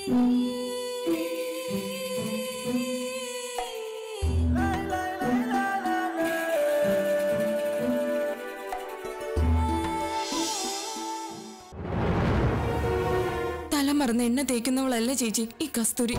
തല മറന്ന് എണ്ണ തേക്കുന്നവളല്ല ചേച്ചി ഈ കസ്തൂരി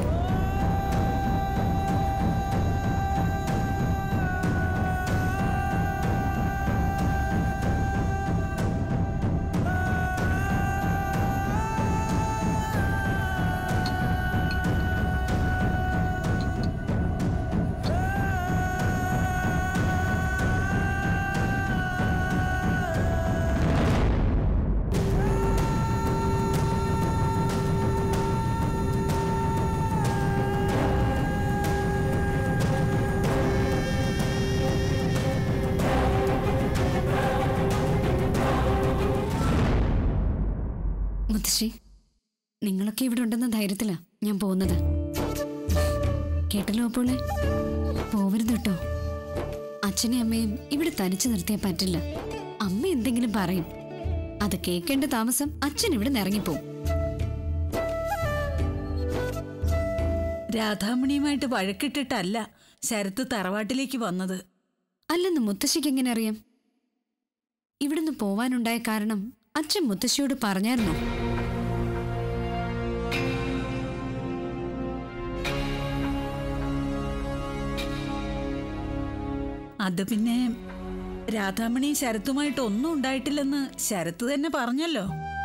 മുത്തശ്ശി നിങ്ങളൊക്കെ ഇവിടെ ഉണ്ടെന്ന ധൈര്യത്തിലാ ഞാൻ പോകുന്നത് കേട്ടല്ലോ അപ്പോളെ പോവരുത് കേട്ടോ അച്ഛനെയും അമ്മയും ഇവിടെ തനിച്ചു നിർത്തിയാൽ പറ്റില്ല അമ്മ എന്തെങ്കിലും പറയും അത് കേൾക്കേണ്ട താമസം അച്ഛൻ ഇവിടെ നിന്ന് ഇറങ്ങിപ്പോവും രാധാമണിയുമായിട്ട് വഴക്കിട്ടിട്ടല്ല ശരത്ത് തറവാട്ടിലേക്ക് വന്നത് അല്ലെന്ന് മുത്തശ്ശിക്ക് എങ്ങനെ അറിയാം ഇവിടുന്ന് പോവാനുണ്ടായ കാരണം അച്ഛൻ മുത്തശ്ശിയോട് പറഞ്ഞായിരുന്നോ അത് പിന്നെ രാധാമണി ശരത്തുമായിട്ട് ഒന്നും ഉണ്ടായിട്ടില്ലെന്ന് ശരത്ത് തന്നെ പറഞ്ഞല്ലോ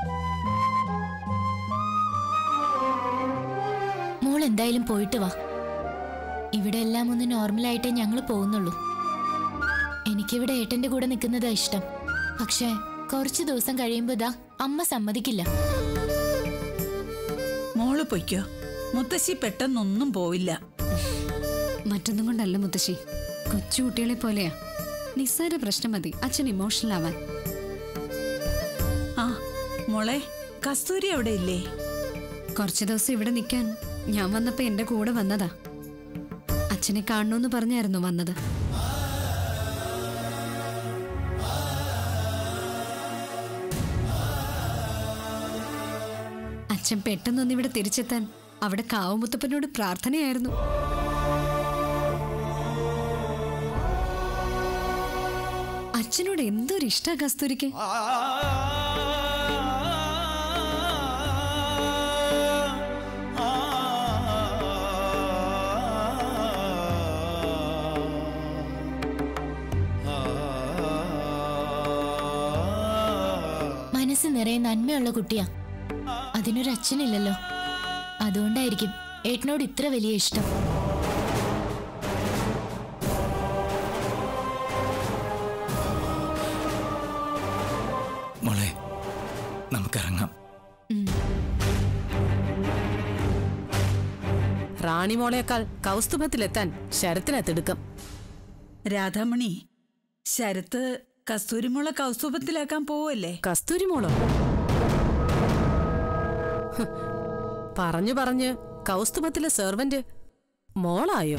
മോൾ എന്തായാലും പോയിട്ട് വാ ഇവിടെ എല്ലാം ഒന്ന് നോർമലായിട്ടേ ഞങ്ങൾ പോകുന്നുള്ളൂ എനിക്കിവിടെ ഏട്ടന്റെ കൂടെ നിൽക്കുന്നതാ ഇഷ്ടം പക്ഷേ കുറച്ച് ദിവസം കഴിയുമ്പോ ദാ അമ്മ സമ്മതിക്കില്ല മോള് പൊയ്ക്കോ മുത്തശ്ശി പെട്ടെന്നൊന്നും പോവില്ല മറ്റൊന്നും കൊണ്ടല്ല മുത്തശ്ശി കൊച്ചുകുട്ടികളെ പോലെയാ നിസ്സാര പ്രശ്നം മതി അച്ഛൻ ഇമോഷണൽ ആവാൻ ആ മോളെ കസ്തൂരി അവിടെ ഇല്ലേ കുറച്ചു ദിവസം ഇവിടെ നിൽക്കാൻ ഞാൻ വന്നപ്പോ എന്റെ കൂടെ വന്നതാ അച്ഛനെ കാണണമെന്ന് പറഞ്ഞായിരുന്നു വന്നത് അച്ഛൻ പെട്ടെന്നൊന്ന് ഇവിടെ തിരിച്ചെത്താൻ അവിടെ കാവുമുത്തപ്പനോട് പ്രാർത്ഥനയായിരുന്നു അച്ഛനോട് എന്തൊരു ഇഷ്ടാ കസ്തൂരിക്ക് മനസ്സ് നിറയെ നന്മയുള്ള കുട്ടിയാ അതിനൊരു അച്ഛനില്ലല്ലോ അതുകൊണ്ടായിരിക്കും ഏട്ടനോട് ഇത്ര വലിയ ഇഷ്ടം മോളെ നമുക്കിറങ്ങാം റാണിമോളേക്കാൾ കൗസ്തുഭത്തിലെത്താൻ ശരത്തിനെ തിടുക്കം രാധാമണി ശരത്ത് കസ്തൂരിമോളെ കൗസ്തുഭത്തിലാക്കാൻ പോവല്ലേ കസ്തൂരി മോളോ ഹ്, പറഞ്ഞു പറഞ്ഞ് കൗസ്തുഭത്തിലെ സെർവന്റ് മോളായോ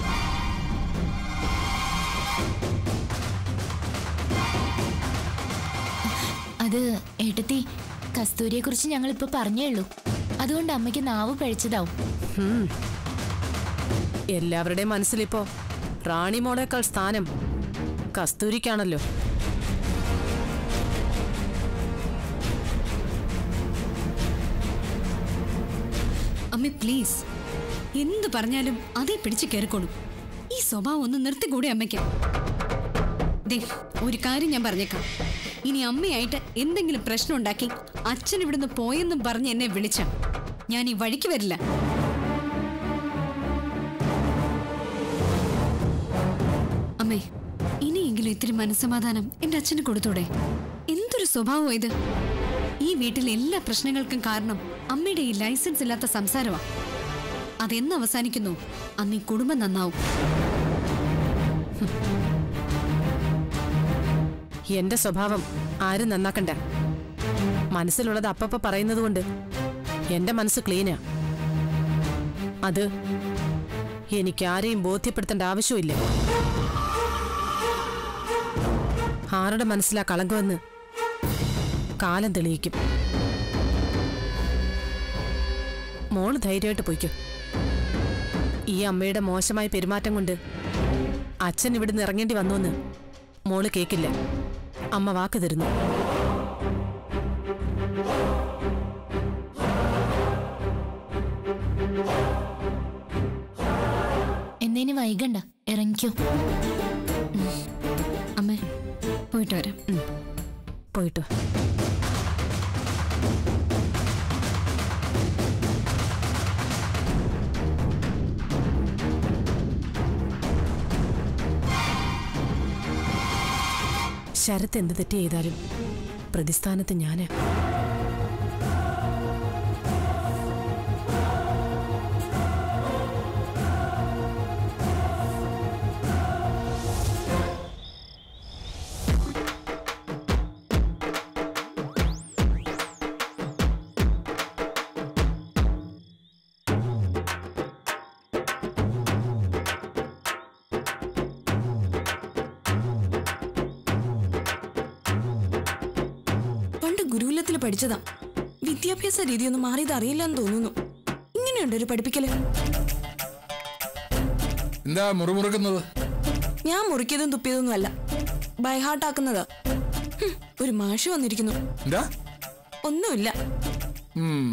അത് ഏട്ടത്തി കസ്തൂരിയെ കുറിച്ച് ഞങ്ങൾ ഇപ്പൊ പറഞ്ഞേ ഉള്ളൂ അതുകൊണ്ട് അമ്മയ്ക്ക് നാവ് പഴിച്ചതാവും ഹും. എല്ലാവരുടെയും മനസ്സിലിപ്പോ റാണിമോളേക്കാൾ സ്ഥാനം കസ്തൂരിക്കാണല്ലോ അമ്മ പ്ലീസ് എന്ത് പറഞ്ഞാലും അതേ പിടിച്ച് കയറിക്കോളൂ ഈ സ്വഭാവം ഒന്ന് നിർത്തിക്കൂടെ അമ്മയ്ക്ക് ദേ ഒരു കാര്യം ഞാൻ പറഞ്ഞേക്കാം ഇനി അമ്മയായിട്ട് എന്തെങ്കിലും പ്രശ്നം ഉണ്ടാക്കി അച്ഛൻ ഇവിടുന്ന് പോയെന്നും പറഞ്ഞ് എന്നെ വിളിച്ച ഞാൻ ഈ വഴിക്ക് വരില്ല അമ്മേ ഇനിയെങ്കിലും ഇത്തിരി മനസ്സമാധാനം എന്റെ അച്ഛന് കൊടുത്തൂടെ എന്തൊരു സ്വഭാവം ഇത് ഈ വീട്ടിലെ എല്ലാ പ്രശ്നങ്ങൾക്കും കാരണം അമ്മയുടെ ഈ ലൈസൻസ് ഇല്ലാത്ത സംസാരമാ അതെന്ന് അവസാനിക്കുന്നു അന്ന് ഈ കുടുംബം നന്നാവും എന്റെ സ്വഭാവം ആരും നന്നാക്കണ്ട മനസ്സിലുള്ളത് അപ്പപ്പ പറയുന്നത് കൊണ്ട് എന്റെ മനസ്സ് ക്ലീനാ അത് എനിക്ക് ആരെയും ബോധ്യപ്പെടുത്തേണ്ട ആവശ്യമില്ല ആരുടെ മനസ്സിലാ കളങ്കമെന്ന് കാലം തെളിയിക്കും മോള് ധൈര്യമായിട്ട് പൊയ്ക്കോ ഈ അമ്മയുടെ മോശമായ പെരുമാറ്റം കൊണ്ട് അച്ഛൻ ഇവിടുന്ന് ഇറങ്ങേണ്ടി വന്നുവെന്ന് മോള് കേക്കില്ല അമ്മ വാക്ക് തരുന്നു എന്നേന് വൈകണ്ട ഇറങ്ങിക്കോ അമ്മേ പോയിട്ട് വരാം പോയിട്ടോ ശരത്ത് എന്ത് തെറ്റ് ചെയ്താലും പ്രതിസ്ഥാനത്ത് ഞാന് പണ്ട് ഗുരുകുലത്തിൽ പഠിച്ചതാ വിദ്യാഭ്യാസ രീതിയൊന്നും മാറിയത് അറിയില്ലെന്ന് തോന്നുന്നു ഇങ്ങനെയുണ്ട് ഒരു പഠിപ്പിക്കല് എന്താ മുറുമുറുക്കുന്നത് ഞാൻ മുറിക്കതും തുപ്പിയതൊന്നും അല്ല ബൈഹാർട്ടാക്കുന്നതാ ഹും, ഒരു മാഷ് വന്നിരിക്കുന്നു എന്താ ഒന്നുമില്ല ഉം.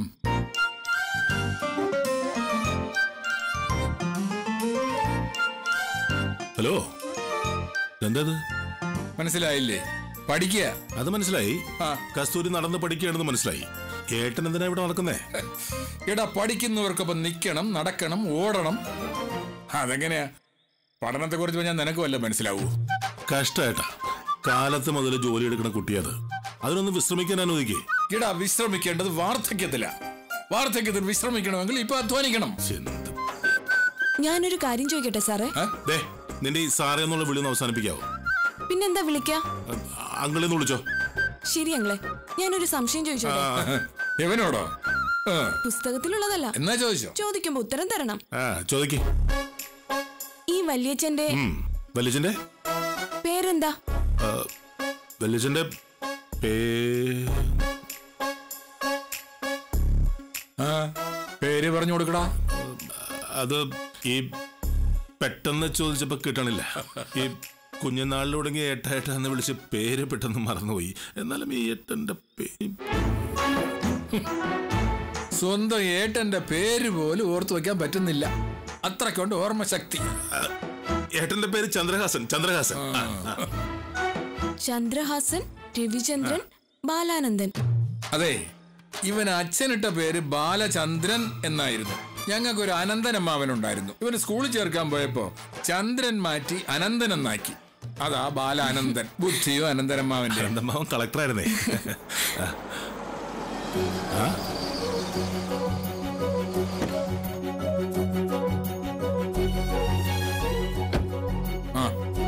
ഹലോ എന്തത് മനസ്സിലായില്ലേ പഠിക്കുക അത് മനസ്സിലായി ആ. കസ്തൂരി നടന്ന് പഠിക്കുകയാണെന്ന് മനസ്സിലായി ഏട്ടൻ എന്തിനാ ഇവിടെ നടക്കുന്നേ എടാ പഠിക്കുന്നവർക്കൊപ്പം നിൽക്കണം നടക്കണം ഓടണം അതെങ്ങനെയാ പഠനത്തെ കുറിച്ച് പറഞ്ഞാൽ നിനക്ക് വല്ല മനസ്സിലാവൂ കഷ്ടായിട്ടാ കാലത്ത് മുതൽ ജോലി എടുക്കുന്ന കുട്ടിയത് അതിനൊന്ന് വിശ്രമിക്കാൻ അനുവദിക്കേ എടാ വിശ്രമിക്കേണ്ടത് വാർദ്ധക്യത്തില വാർദ്ധക്യത്തിൽ വിശ്രമിക്കണമെങ്കിൽ ഇപ്പൊ അധ്വാനിക്കണം ഞാനൊരു കാര്യം ചോദിക്കട്ടെ സാറേ ദേ നിന്റെ ഈ സാറേ എന്നുള്ള വിളി ഒന്ന് അവസാനിപ്പിക്കാവോ പിന്നെന്താ വിളിക്കാ അങ്കിളെന്ന് വിളിച്ചോ ശരി അങ്ങളെ ഞാനൊരു സംശയം ചോദിച്ചോട്ടെ എവനോടോ ആ, പുസ്തകത്തിലുള്ളതല്ല എന്നാ ചോദിച്ചോ ചോദിക്കുമ്പോ ഉത്തരം തരണം ആ ചോദിക്കേ ഈ വല്യച്ഛന്റെ വല്യച്ചന്റെ പേരെന്താ വല്യച്ചന്റെ പേ ആ, പേര് പറഞ്ഞു കൊടുക്കടാ അത് ഈ പെട്ടെന്ന് ചോദിച്ചപ്പോ കിട്ടണില്ല ഈ കുഞ്ഞുനാളിൽ തുടങ്ങി ഏട്ട ഏട്ട എന്ന് വിളിച്ച് പേര് പെട്ടെന്ന് മറന്നുപോയി എന്നാലും ഈ ഏട്ടന്റെ പേ- സ്വന്തം ഏട്ടന്റെ പേര് പോലും ഓർത്തു വെക്കാൻ പറ്റുന്നില്ല അത്രയ്ക്കൊണ്ട് ഓർമ്മശക്തി ഏട്ടന്റെ പേര് ചന്ദ്രഹാസൻ ചന്ദ്രഹാസൻ ആ, ആ. ചന്ദ്രഹാസൻ രവിചന്ദ്രൻ ബാലാനന്ദൻ അതെ ഇവൻ അച്ഛനിട്ട പേര് ബാലചന്ദ്രൻ എന്നായിരുന്നു ഞങ്ങൾക്കൊരു അനന്തൻ അമ്മാവനുണ്ടായിരുന്നു ഇവന് സ്കൂളിൽ ചേർക്കാൻ പോയപ്പോ ചന്ദ്രൻ മാറ്റി അനന്തൻ എന്നാക്കി അതാ ബാലാനന്ദൻ ബുദ്ധിയോ അനന്തരമ്മാവന്റെ എന്റെ മാവൻ കളക്ടറായിരുന്നേ ആ? ആ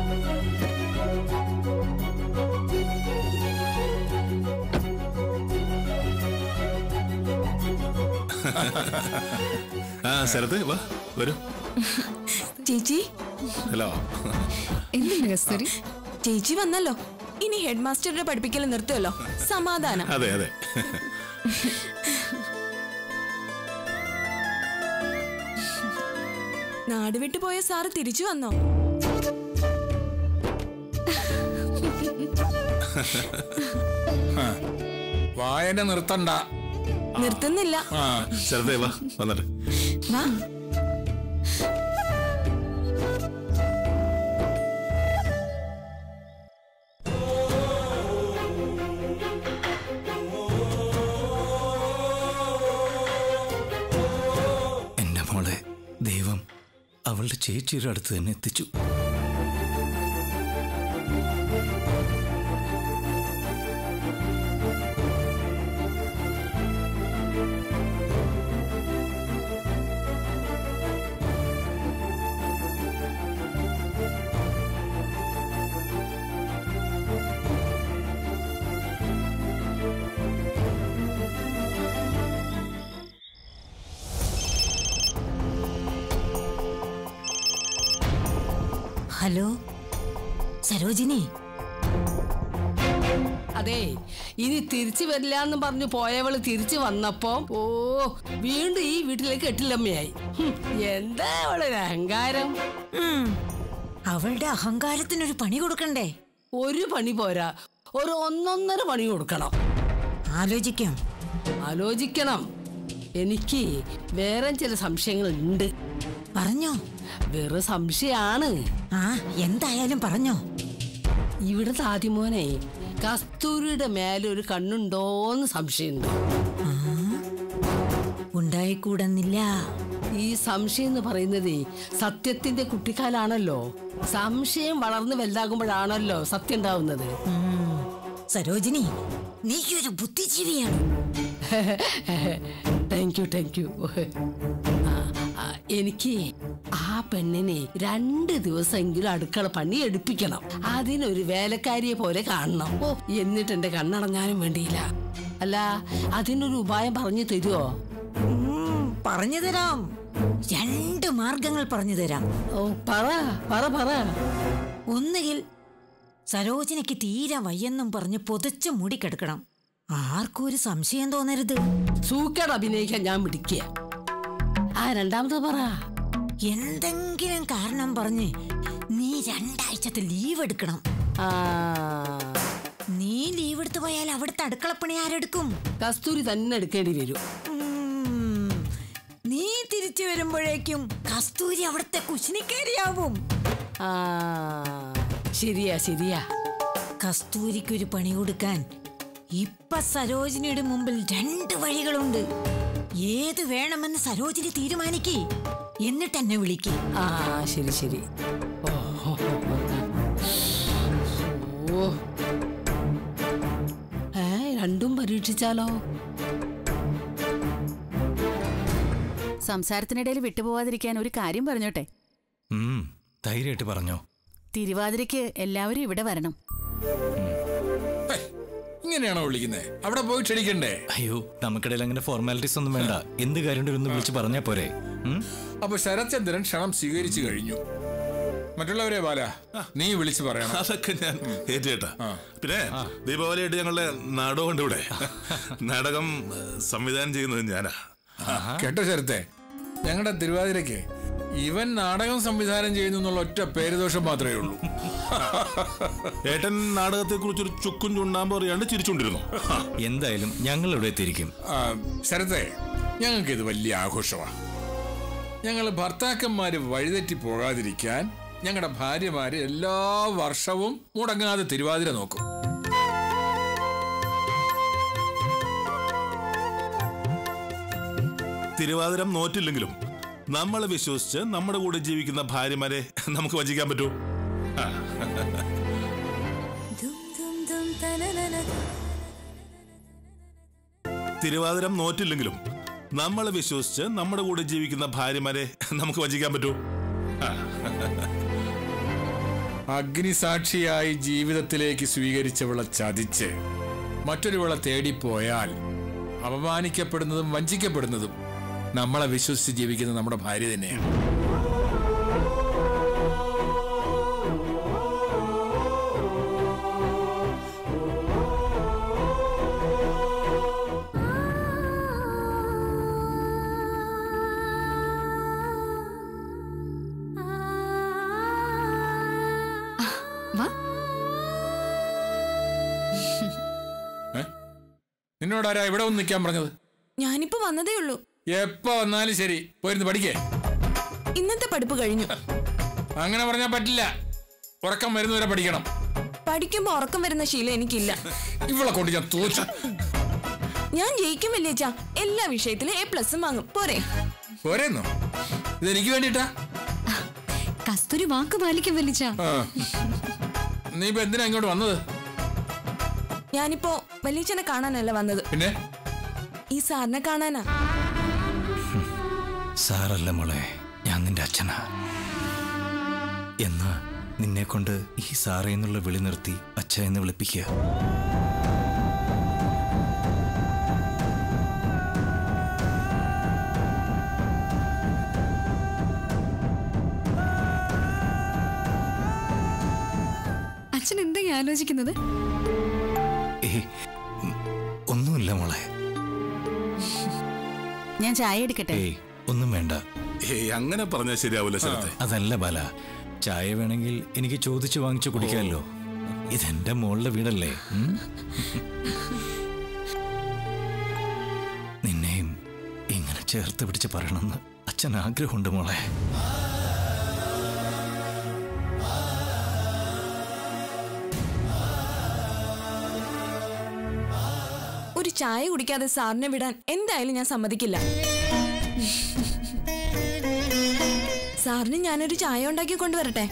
ആ ശരത്ത് വാ വരൂ ചേച്ചി ഹലോ എന്തുണ്ട് കസ്തൂരി ചേച്ചി വന്നല്ലോ ഇനി ഹെഡ് മാസ്റ്ററുടെ പഠിപ്പിക്കൽ നിർത്തുമല്ലോ സമാധാനം അതെ അതെ നാട് വിട്ടു പോയ സാറ് തിരിച്ചു വന്നോ വായന നിർത്തണ്ട നിർത്തുന്നില്ല ആ ശരത്തേ വാ വന്നിട്ട് വാ എൻ്റെ മോളെ ദൈവം അവളുടെ ചേച്ചിയുടെ അടുത്ത് തന്നെ എത്തിച്ചു ഹലോ സരോജിനി അതെ ഇനി തിരിച്ചു വരില്ല എന്ന് പറഞ്ഞു പോയവള് തിരിച്ചു വന്നപ്പോ ഓ വീണ്ടും ഈ വീട്ടിലേക്ക് എട്ടിലമ്മയായി ഹും, എന്താ അവളൊരു അഹങ്കാരം ഉം. അവളുടെ അഹങ്കാരത്തിനൊരു പണി കൊടുക്കണ്ടേ ഒരു പണി പോരാ ഒരു ഒന്നൊന്നര പണി കൊടുക്കണം ആലോചിക്കാം ആലോചിക്കണം എനിക്ക് വേറെ ചില സംശയങ്ങൾ ഉണ്ട് പറഞ്ഞോ വെറും സംശയാണ് ആ എന്തായാലും പറഞ്ഞോ ഇവിടുത്തെ ആദ്യമോനെ കസ്തൂരിയുടെ മേലെ ഒരു കണ്ണുണ്ടോന്ന് സംശയമുണ്ട് ഉണ്ടായിക്കൂടെന്നില്ല ഈ സംശയം എന്ന് പറയുന്നത് സത്യത്തിന്റെ കുട്ടിക്കാലാണല്ലോ സംശയം വളർന്ന് വലുതാകുമ്പോഴാണല്ലോ സത്യം ഉണ്ടാവുന്നത് ഉം. സരോജിനി നീ ഒരു ബുദ്ധിജീവിയാണ് താങ്ക് യു താങ്ക് യു എനിക്ക് ആ പെണ്ണിനെ രണ്ട് ദിവസമെങ്കിലും അടുക്കള പണി എടുപ്പിക്കണം അതിനൊരു വേലക്കാരിയെ പോലെ കാണണം ഓ എന്നിട്ട് എന്റെ കണ്ണടഞ്ഞാലും വേണ്ടിയില്ല അല്ല അതിനൊരു ഉപായം പറഞ്ഞു തരുമോ ഉം, പറഞ്ഞു തരാം രണ്ട് മാർഗങ്ങൾ പറഞ്ഞു തരാം ഓ പറ പറ പറ ഒന്നുകിൽ സരോജിനിക്ക് തീരെ വയ്യെന്നും പറഞ്ഞ് പൊതച്ച് മൂടിക്കിടക്കണം ആർക്കും ഒരു സംശയം തോന്നരുത് സൂക്കേട് അഭിനയിക്കാൻ ഞാൻ പിടിക്കുക ആ രണ്ടാമത്തെ പറ എന്തെങ്കിലും കാരണം പറഞ്ഞ് നീ രണ്ടാഴ്ചത്തെ ലീവ് എടുക്കണം ആ നീ ലീവ് എടുത്തു പോയാൽ അവിടുത്തെ അടുക്കളപ്പണി ആരെടുക്കും കസ്തൂരി തന്നെ എടുക്കേണ്ടി വരും ഉം, നീ തിരിച്ചു വരുമ്പോഴേക്കും കസ്തൂരി അവിടുത്തെ കുശിനിക്കേരിയാവും ആ ശരിയാ ശരിയാ കസ്തൂരിക്കൊരു പണി കൊടുക്കാൻ ഇപ്പൊ സരോജിനിയുടെ മുമ്പിൽ രണ്ട് വഴികളുണ്ട് ഏത് വേണമെന്ന് സരോജിനി തീരുമാനിക്കേ എന്നിട്ട് എന്നെ വിളിക്കേ ആ ശരി ശരി ഓ, ഓ, ഓ, ഓ. ഓ. ഏ രണ്ടും പരീക്ഷിച്ചാലോ സംസാരത്തിനിടയിൽ വിട്ടുപോവാതിരിക്കാൻ ഒരു കാര്യം പറഞ്ഞോട്ടെ ഉം, ധൈര്യമായിട്ട് പറഞ്ഞോ തിരുവാതിരയ്ക്ക് എല്ലാവരും ഇവിടെ വരണം ഹേ, ഇങ്ങനെയാണോ വിളിക്കുന്നത് അവിടെ പോയി ക്ഷണിക്കണ്ടേ അയ്യോ നമുക്കിടയിൽ അങ്ങനെ ഫോർമാലിറ്റീസ് ഒന്നും വേണ്ട എന്ത് കാര്യം ഒന്ന് വിളിച്ച് പറഞ്ഞാ പോരെ ഉം? അപ്പൊ ശരത്ചന്ദ്രൻ ക്ഷണം സ്വീകരിച്ചു കഴിഞ്ഞു മറ്റുള്ളവരെ ബാല നീ വിളിച്ചു പറയണം അതൊക്കെ ഞാൻ ഏറ്റുകേട്ടാ പിന്നെ ദീപാവലിയായിട്ട് ഞങ്ങളുടെ നാടകമുണ്ട് ഇവിടെ നാടകം ഏഹ്, സംവിധാനം ചെയ്യുന്നത് ഞാനാ കേട്ടോ ശരത്തെ ഞങ്ങളുടെ തിരുവാതിരയ്ക്ക് ഇവൻ നാടകം സംവിധാനം ചെയ്യുന്നു എന്നുള്ള ഒറ്റ പേരുദോഷം മാത്രമേ ഉള്ളൂ ഏട്ടൻ നാടകത്തെ കുറിച്ചൊരു ചുക്കും ചുണ്ടാമ്പോ അറിയാണ്ട് ചിരിച്ചുകൊണ്ടിരുന്നു എന്തായാലും ഞങ്ങൾ ഇവിടെ എത്തിയിരിക്കും ആ, ശരത്തെ ഞങ്ങൾക്ക് ഇത് വലിയ ആഘോഷമാണ് ഞങ്ങൾ ഭർത്താക്കന്മാര് വഴിതെറ്റി പോകാതിരിക്കാൻ ഞങ്ങളുടെ ഭാര്യമാര് എല്ലാ വർഷവും മുടങ്ങാതെ തിരുവാതിര നോക്കും തിരുവാതിരം നോറ്റില്ലെങ്കിലും നമ്മളെ വിശ്വസിച്ച് നമ്മുടെ കൂടെ ജീവിക്കുന്ന ഭാര്യമാരെ നമുക്ക് വഞ്ചിക്കാൻ പറ്റൂ ആ. തിരുവാതിരം നോറ്റില്ലെങ്കിലും നമ്മളെ വിശ്വസിച്ച് നമ്മുടെ കൂടെ ജീവിക്കുന്ന ഭാര്യമാരെ നമുക്ക് വഞ്ചിക്കാൻ പറ്റൂ ആ. അഗ്നിസാക്ഷിയായി ജീവിതത്തിലേക്ക് സ്വീകരിച്ചവളെ ചതിച്ച് മറ്റൊരുവളെ തേടിപ്പോയാൽ അപമാനിക്കപ്പെടുന്നതും വഞ്ചിക്കപ്പെടുന്നതും നമ്മളെ വിശ്വസിച്ച് ജീവിക്കുന്ന നമ്മുടെ ഭാര്യ തന്നെയാണ് വാ നിന്നോടാരാ ഇവിടെ ഒന്ന് നിൽക്കാൻ പറഞ്ഞത് ഞാനിപ്പോ വന്നതേ ഉള്ളൂ എപ്പോ വന്നാലും ശരി പോയിരുന്ന് പഠിക്കേ ഇന്നത്തെ പഠിപ്പ് കഴിഞ്ഞു അങ്ങനെ പറഞ്ഞാൽ പറ്റില്ല ഉറക്കം വരുന്നവരെ പഠിക്കണം പഠിക്കുമ്പോ ഉറക്കം വരുന്ന ശീലം എനിക്കില്ല ഇവളെ കൊണ്ട് ഞാൻ തോറ്റു ഞാൻ ജയിക്കും വല്യച്ച എല്ലാ വിഷയത്തിലും എ പ്ലസും വാങ്ങും പോരെ പോരെന്നോ ഇത് എനിക്ക് വേണ്ടിട്ടാ കസ്തൂരി വാക്ക് പാലിക്കും വലിച്ച ആ. നീ ഇപ്പൊ എന്തിനാ ഇങ്ങോട്ട് വന്നത് ഞാനിപ്പോ വല്യച്ഛനെ കാണാനല്ല വന്നത് പിന്നെ ഈ സാറിനെ കാണാനാ സാറല്ല മോളെ ഞാൻ നിന്റെ അച്ഛനാ എന്നാ നിന്നെ കൊണ്ട് ഈ സാറേ എന്നുള്ള വിളി നിർത്തി അച്ഛ എന്ന് വിളിപ്പിക്കുക അച്ഛൻ എന്താ ഈ ആലോചിക്കുന്നത് ഏയ് ഉം, ഒന്നുമില്ല മോളെ ഞാൻ ചായ എടുക്കട്ടെ ഏയ് ഒന്നും വേണ്ട ഏയ് അങ്ങനെ പറഞ്ഞാൽ ശരിയാവില്ല ശരത്തെ അതല്ല ബാല ചായ വേണമെങ്കിൽ എനിക്ക് ചോദിച്ചു വാങ്ങിച്ചു കുടിക്കാമല്ലോ ഇതെന്റെ മോളുടെ വീടല്ലേ ഉം? നിന്നെയും ഇങ്ങനെ ചേർത്ത് പിടിച്ച് പറയണമെന്ന് അച്ഛൻ ആഗ്രഹമുണ്ട് മോളെ ഒരു ചായ കുടിക്കാതെ സാറിനെ വിടാൻ എന്തായാലും ഞാൻ സമ്മതിക്കില്ല സാറിന് ഞാനൊരു ചായ ഉണ്ടാക്കി കൊണ്ടുവരട്ടെ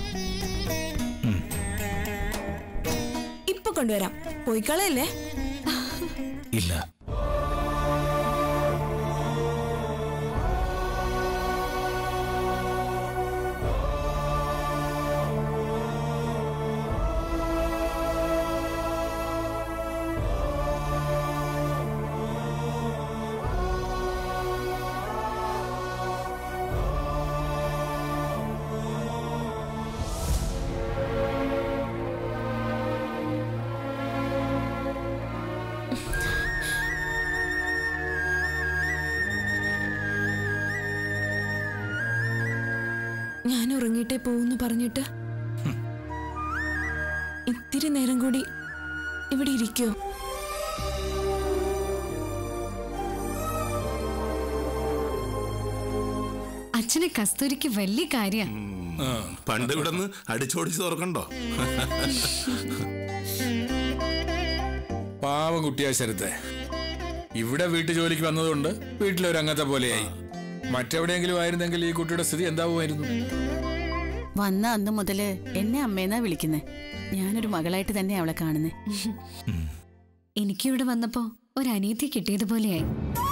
ഇപ്പൊ കൊണ്ടുവരാം പോയിക്കളയല്ലേ ഇല്ല ഞാൻ ഉറങ്ങിയിട്ടേ പോവെന്ന് പറഞ്ഞിട്ട് ഇത്തിരി നേരം കൂടി ഇവിടെ ഇരിക്കോ അച്ഛനെ കസ്തൂരിക്ക് വലിയ കാര്യ പണ്ട് ഇവിടെ നിന്ന് അടിച്ചോടിച്ച് തുറക്കണ്ടോ പാവം കുട്ടിയാ ശരത്തെ ഇവിടെ വീട്ടു ജോലിക്ക് വന്നതുകൊണ്ട് വീട്ടിലൊരു അംഗത്തെ പോലെയായി മറ്റെവിടെയെങ്കിലും ആയിരുന്നെങ്കിൽ ഈ കുട്ടിയുടെ സ്ഥിതി എന്താവുമായിരുന്നു വന്ന അന്ന് മുതല് എന്നെ അമ്മേന്നാ വിളിക്കുന്നേ ഞാനൊരു മകളായിട്ട് തന്നെ അവളെ കാണുന്നേ എനിക്കിവിടെ വന്നപ്പോ ഒരു അനീതി കിട്ടിയതുപോലെയായി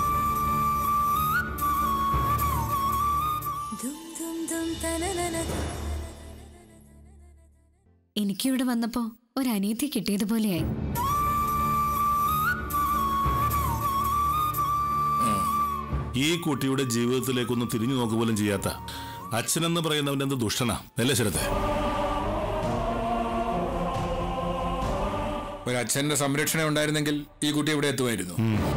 എനിക്കിവിടെ വന്നപ്പോ ഒരു അനീതി കിട്ടിയതുപോലെയായി ഈ കുട്ടിയുടെ ജീവിതത്തിലേക്കൊന്നും തിരിഞ്ഞു നോക്കുക പോലും ചെയ്യാത്ത അച്ഛനെന്ന് പറയുന്നവൻ എന്ത് ദുഷ്ടനാ അല്ലേ ശരത്തെ ഒരു അച്ഛന്റെ സംരക്ഷണം ഉണ്ടായിരുന്നെങ്കിൽ ഈ കുട്ടി ഇവിടെ എത്തുമായിരുന്നു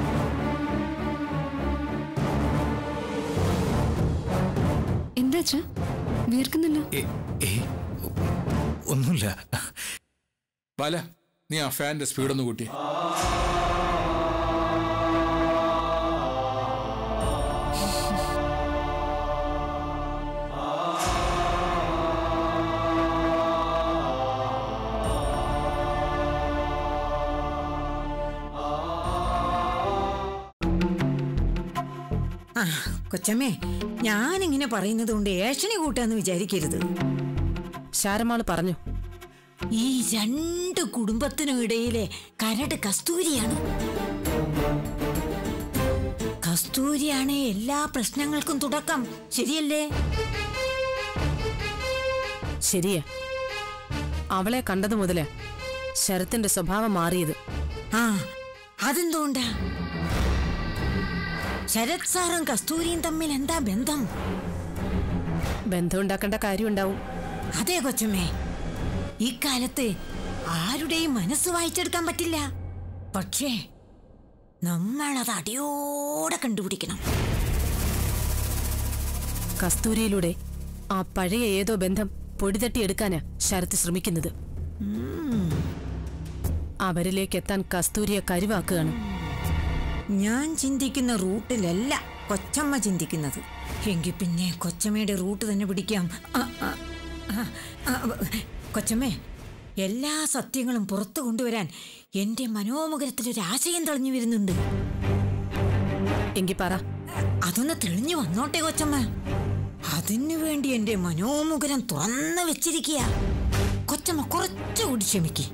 എന്താ അച്ഛാ വീർക്കുന്നില്ല ഏ- ഏയ് ഒന്നുമില്ല ബാല നീ ആ ഫാന്റെ സ്പീഡ് ഒന്ന് കൂട്ടി ആ കൊച്ചമ്മേ ഞാനിങ്ങനെ പറയുന്നത് കൊണ്ട് ഏഷണി കൂട്ടാന്ന് വിചാരിക്കരുത് ശാരമാള് പറഞ്ഞു ഈ രണ്ട് കുടുംബത്തിനും ഇടയിലെ കരട് കസ്തൂരിയാണ് കസ്തൂരിയാണ് എല്ലാ പ്രശ്നങ്ങൾക്കും തുടക്കം ശരിയല്ലേ ശരിയാ അവളെ കണ്ടതു മുതല് ശരത്തിന്റെ സ്വഭാവം മാറിയത് ആ അതെന്തുകൊണ്ടാ ശരത് സാറും കസ്തൂരിയും തമ്മിൽ എന്താ ബന്ധം ബന്ധം ഉണ്ടാക്കേണ്ട കാര്യമുണ്ടാവും അതെ കൊച്ചമ്മേ ഇക്കാലത്ത് ആരുടെയും മനസ്സ് വായിച്ചെടുക്കാൻ പറ്റില്ല പക്ഷേ നമ്മളത് അടിയോടെ കണ്ടുപിടിക്കണം കസ്തൂരിയിലൂടെ ആ പഴയ ഏതോ ബന്ധം പൊടിതട്ടിയെടുക്കാനാ ശരത്ത് ശ്രമിക്കുന്നത് അവരിലേക്ക് എത്താൻ കസ്തൂരിയെ കരുവാക്കുകയാണ് ഞാൻ ചിന്തിക്കുന്ന റൂട്ടിലല്ല കൊച്ചമ്മ ചിന്തിക്കുന്നത് എങ്കിൽ പിന്നെ കൊച്ചമ്മയുടെ റൂട്ട് തന്നെ പിടിക്കാം ആ, ആ, ആ, ആ, കൊച്ചമ്മേ എല്ലാ സത്യങ്ങളും പുറത്തു കൊണ്ടുവരാൻ എന്റെ മനോമുഖരത്തിൽ ഒരു ആശയം തെളിഞ്ഞു വരുന്നുണ്ട് എങ്കി പറ അതൊന്ന് തെളിഞ്ഞു വന്നോട്ടെ കൊച്ചമ്മ അതിനു വേണ്ടി എന്റെ മനോമുഖരം തുറന്നു വെച്ചിരിക്കുക കൊച്ചമ്മ കുറച്ചുകൂടി ക്ഷമിക്ക്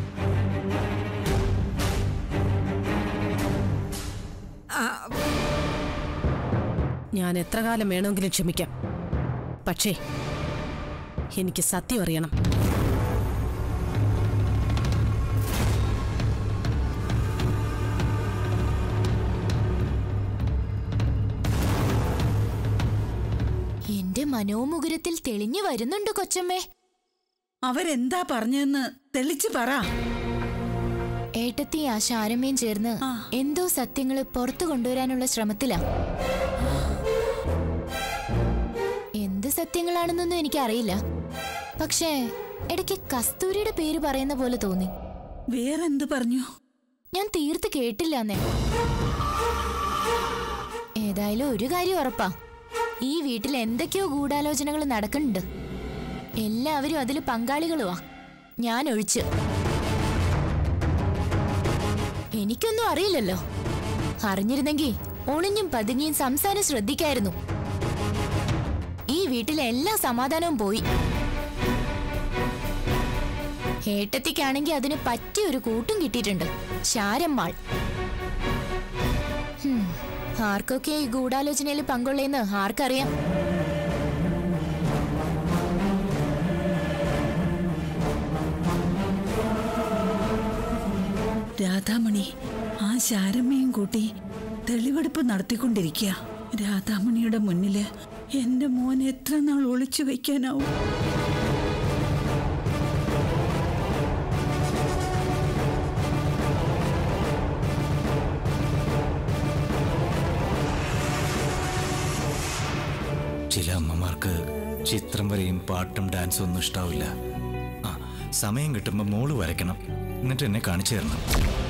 ഞാൻ എത്ര കാലം വേണമെങ്കിലും ക്ഷമിക്കാം പക്ഷേ എനിക്ക് സത്യം അറിയണം എന്റെ മനോമുകുരത്തിൽ തെളിഞ്ഞു വരുന്നുണ്ട് കൊച്ചമ്മേ അവരെന്താ പറഞ്ഞതെന്ന് തെളിച്ചു പറ ഏട്ടത്തി ആ ശാരമ്മയും ചേർന്ന് എന്തോ സത്യങ്ങള് പുറത്തു കൊണ്ടുവരാനുള്ള ശ്രമത്തിലാ എന്ത് സത്യങ്ങളാണെന്നൊന്നും എനിക്കറിയില്ല പക്ഷേ ഇടയ്ക്ക് കസ്തൂരിയുടെ പേര് പറയുന്ന പോലെ തോന്നി വേറെന്ത് പറഞ്ഞു ഞാൻ തീർത്ത് കേട്ടില്ല എന്നേ ഏതായാലും ഒരു കാര്യം ഉറപ്പാ ഈ വീട്ടിൽ എന്തൊക്കെയോ ഗൂഢാലോചനകൾ നടക്കുന്നുണ്ട് എല്ലാവരും അതിൽ പങ്കാളികളുമാ ഞാൻ ഒഴിച്ച് എനിക്കൊന്നും അറിയില്ലല്ലോ അറിഞ്ഞിരുന്നെങ്കിൽ ഒളിഞ്ഞും പതുങ്ങിയും സംസാരം ശ്രദ്ധിക്കായിരുന്നു ഈ വീട്ടിലെ എല്ലാ സമാധാനവും പോയി ഏട്ടത്തിക്കാണെങ്കിൽ അതിന് പറ്റിയ ഒരു കൂട്ടും കിട്ടിയിട്ടുണ്ട് ശാരമ്മാൾ ഹും, ആർക്കൊക്കെ ഈ ഗൂഢാലോചനയിൽ പങ്കുള്ളേന്ന് ആർക്കറിയാം രാധാമണി ആ ശാരമ്മയും കൂട്ടി തെളിവെടുപ്പ് നടത്തിക്കൊണ്ടിരിക്കുക രാധാമണിയുടെ മുന്നില് എന്റെ മോൻ എത്ര നാൾ ഒളിച്ചു വെക്കാനാവും ചില അമ്മമാർക്ക് ചിത്രം വരെയും പാട്ടും ഡാൻസും ഒന്നും ഇഷ്ടാവില്ല ആ സമയം കിട്ടുമ്പോൾ മോള് വരയ്ക്കണം എന്നിട്ട് എന്നെ കാണിച്ചു തരണം